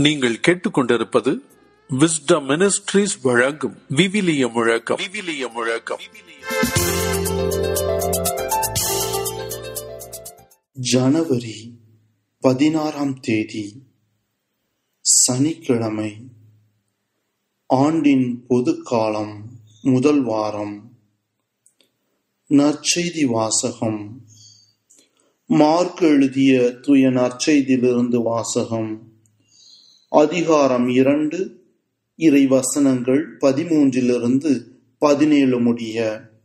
நீங்கள் கேட்டுக்கொண்டிருப்பது wisdom ministries வழங்கும் விவிலிய முழக்கம் விவிலிய முழக்கம் ஜனவரி பதினாறாம் தேதி சனிக்கிழமை ஆண்டின் பொதுக்காலம் முதல் வாரம் நற்செய்தி வாசகம் மார்க் எழுதிய தூய நற்செய்தியிலிருந்து வாசகம் அதிகாரம் இரண்டு இறை வசனங்கள் பதிமூன்றிலிருந்து பதினேழு முடிய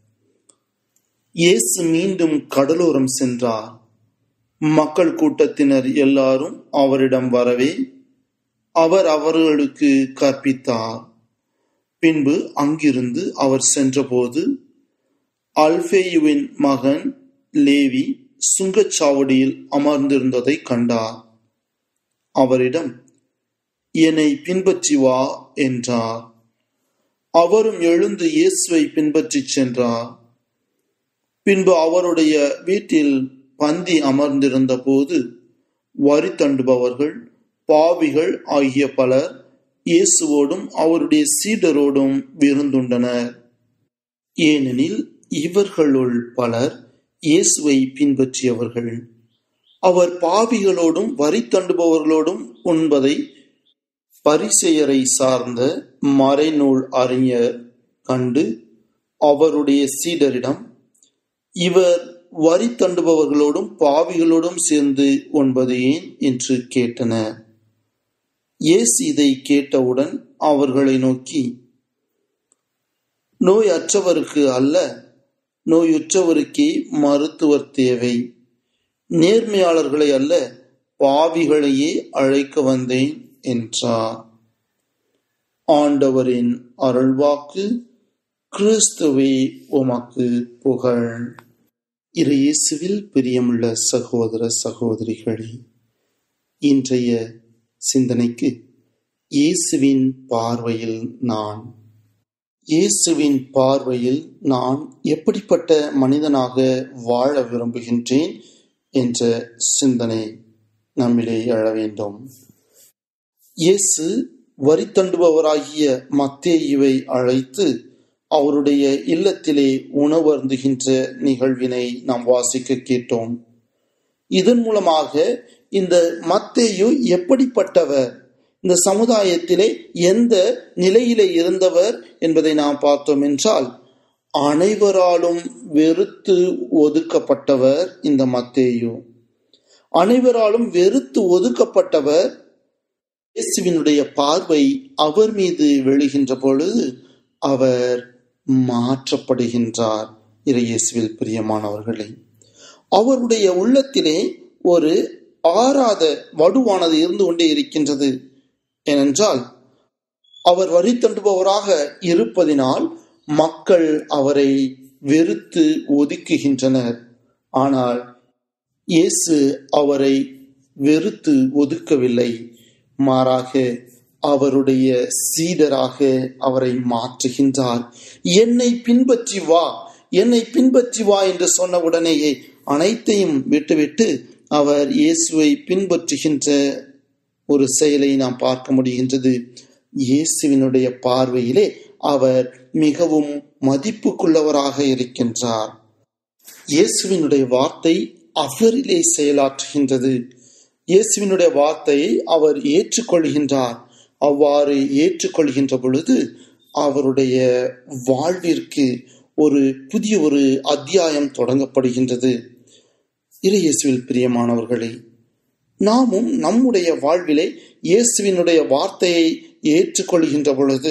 இயேசு மீண்டும் கடலோரம் சென்றார் மக்கள் கூட்டத்தினர் எல்லாரும் அவரிடம் வரவே அவர் அவர்களுக்கு கற்பித்தார் பின்பு அங்கிருந்து அவர் சென்றபோது அல்பேயுவின் மகன் லேவி சுங்கச்சாவடியில் அமர்ந்திருந்ததை கண்டார் அவரிடம் என்னை பின்பற்றி வா என்றார் அவரும் எழுந்து இயேசுவை பின்பற்றிச் சென்றார் பின்பு அவருடைய வீட்டில் பந்தி அமர்ந்திருந்த போது வரி தண்டுபவர்கள் பாவிகள் ஆகிய பலர் இயேசுவோடும் அவருடைய சீடரோடும் விருந்துண்டனர் ஏனெனில் இவர்களுள் பலர் இயேசுவை பின்பற்றியவர்கள் அவர் பாவிகளோடும் வரி தண்டுபவர்களோடும் உண்பதை பரிசெயரை சார்ந்த மறைநூல் அறிஞர் கண்டு அவருடைய சீடரிடம் இவர் வரி தண்டுபவர்களோடும் பாவிகளோடும் சேர்ந்து உண்பது ஏன் என்று கேட்டனர் இயேசு இதை கேட்டவுடன் அவர்களை நோக்கி நோய் அற்றவருக்கு அல்ல நோயுற்றவருக்கே மருத்துவர் தேவை நேர்மையாளர்களை அல்ல பாவிகளையே அழைக்க வந்தேன் என்றார் ஆண்டவரின் அருள்வாக்கு கிறிஸ்துவே உமக்கு புகழ் இறையேசுவில் பிரியமுள்ள சகோதர சகோதரிகளே இன்றைய சிந்தனைக்கு இயேசுவின் பார்வையில் நான் இயேசுவின் பார்வையில் நான் எப்படிப்பட்ட மனிதனாக வாழ விரும்புகின்றேன் என்ற சிந்தனை நம்மிலே எழ வேண்டும் இயேசு வரி தண்டுபவராகிய மத்தேயுவை அழைத்து அவருடைய இல்லத்திலே உணவருந்துகின்ற நிகழ்வினை நாம் வாசிக்க கேட்டோம் இதன் மூலமாக இந்த மத்தேயு எப்படிப்பட்டவர் இந்த சமுதாயத்திலே எந்த நிலையிலே இருந்தவர் என்பதை நாம் பார்த்தோம் என்றால் அனைவராலும் வெறுத்து ஒதுக்கப்பட்டவர் இந்த மத்தேயு அனைவராலும் வெறுத்து ஒதுக்கப்பட்டவர் இயேசுவினுடைய பார்வை அவர் மீது விழுகின்ற பொழுது அவர் மாற்றப்படுகின்றார் இறையேசுவில் பிரியமானவர்களே அவருடைய உள்ளத்திலே ஒரு ஆறாத வடுவானது இருந்து கொண்டே இருக்கின்றது ஏனென்றால் அவர் வரி தண்டுபவராக இருப்பதினால் மக்கள் அவரை வெறுத்து ஒதுக்குகின்றனர் ஆனால் இயேசு அவரை வெறுத்து ஒதுக்கவில்லை மாறாக அவருடைய சீடராக அவரை மாற்றுகின்றார் என்னை பின்பற்றி வா என்னை பின்பற்றி வா என்று சொன்ன உடனேயே அனைத்தையும் விட்டுவிட்டு அவர் இயேசுவை பின்பற்றுகின்ற ஒரு செயலை நாம் பார்க்க முடிகின்றது இயேசுவினுடைய பார்வையிலே அவர் மிகவும் மதிப்புக்குள்ளவராக இருக்கின்றார் இயேசுவினுடைய வார்த்தை அவரிலே செயலாற்றுகின்றது இயேசுவினுடைய வார்த்தையை அவர் ஏற்றுக்கொள்கின்றார் அவ்வாறு ஏற்றுக்கொள்கின்ற பொழுது அவருடைய வாழ்விற்கு ஒரு புதிய ஒரு அத்தியாயம் தொடங்கப்படுகின்றது இறையேசுவில் பிரியமானவர்களே நாமும் நம்முடைய வாழ்விலே இயேசுவினுடைய வார்த்தையை ஏற்றுக்கொள்கின்ற பொழுது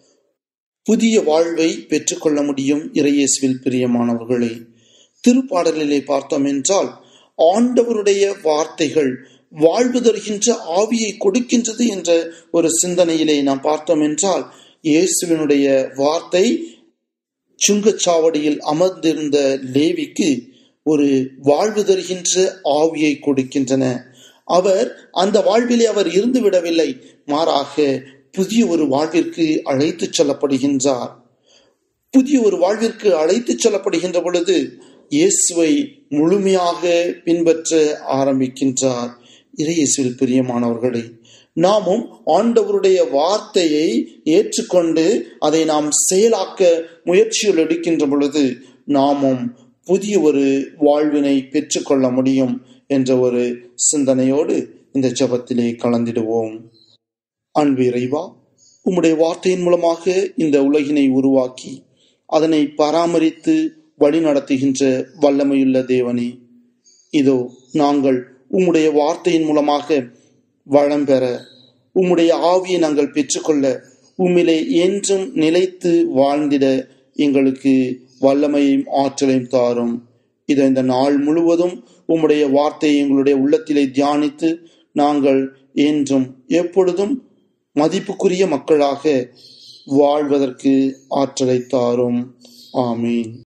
புதிய வாழ்வை பெற்றுக்கொள்ள முடியும் இறையேசுவில் பிரியமானவர்களே திருப்பாடலிலே பார்த்தோம் என்றால் ஆண்டவருடைய வார்த்தைகள் வாழ்வு தருகின்ற ஆவியை கொடுக்கின்றது என்ற ஒரு சிந்தனையிலே நாம் பார்த்தோம் என்றால் இயேசுவினுடைய வார்த்தை சுங்கச்சாவடியில் அமர்ந்திருந்த லேவிக்கு ஒரு வாழ்வு தருகின்ற ஆவியை கொடுக்கின்றன அவர் அந்த வாழ்விலே அவர் இருந்து விடவில்லை மாறாக புதிய ஒரு வாழ்விற்கு அழைத்துச் செல்லப்படுகின்றார் புதிய ஒரு வாழ்விற்கு அழைத்துச் செல்லப்படுகின்ற பொழுது இயேசுவை முழுமையாக பின்பற்ற ஆரம்பிக்கின்றார் இறையேசுவில் பிரியமானவர்களே நாமும் ஆண்டவருடைய வார்த்தையை ஏற்றுக்கொண்டு அதை நாம் செயலாக்க முயற்சியில் எடுக்கின்ற பொழுது நாமும் புதிய ஒரு வாழ்வினை பெற்றுக்கொள்ள முடியும் என்ற ஒரு சிந்தனையோடு இந்த ஜபத்திலே கலந்திடுவோம் அன்பு இறைவா உம்முடைய வார்த்தையின் மூலமாக இந்த உலகினை உருவாக்கி அதனை பராமரித்து வழிநடத்துகின்ற வல்லமையுள்ள தேவனே இதோ நாங்கள் உம்முடைய வார்த்தையின் மூலமாக வளம் பெற உம்முடைய ஆவியை நாங்கள் பெற்றுக்கொள்ள உம்மிலே என்றும் நிலைத்து வாழ்ந்திட எங்களுக்கு வல்லமையும் ஆற்றலையும் தாரும் இதை இந்த நாள் முழுவதும் உம்முடைய வார்த்தையை எங்களுடைய உள்ளத்திலே தியானித்து நாங்கள் என்றும் எப்பொழுதும் மதிப்புக்குரிய மக்களாக வாழ்வதற்கு ஆற்றலை தாரும் ஆமீன்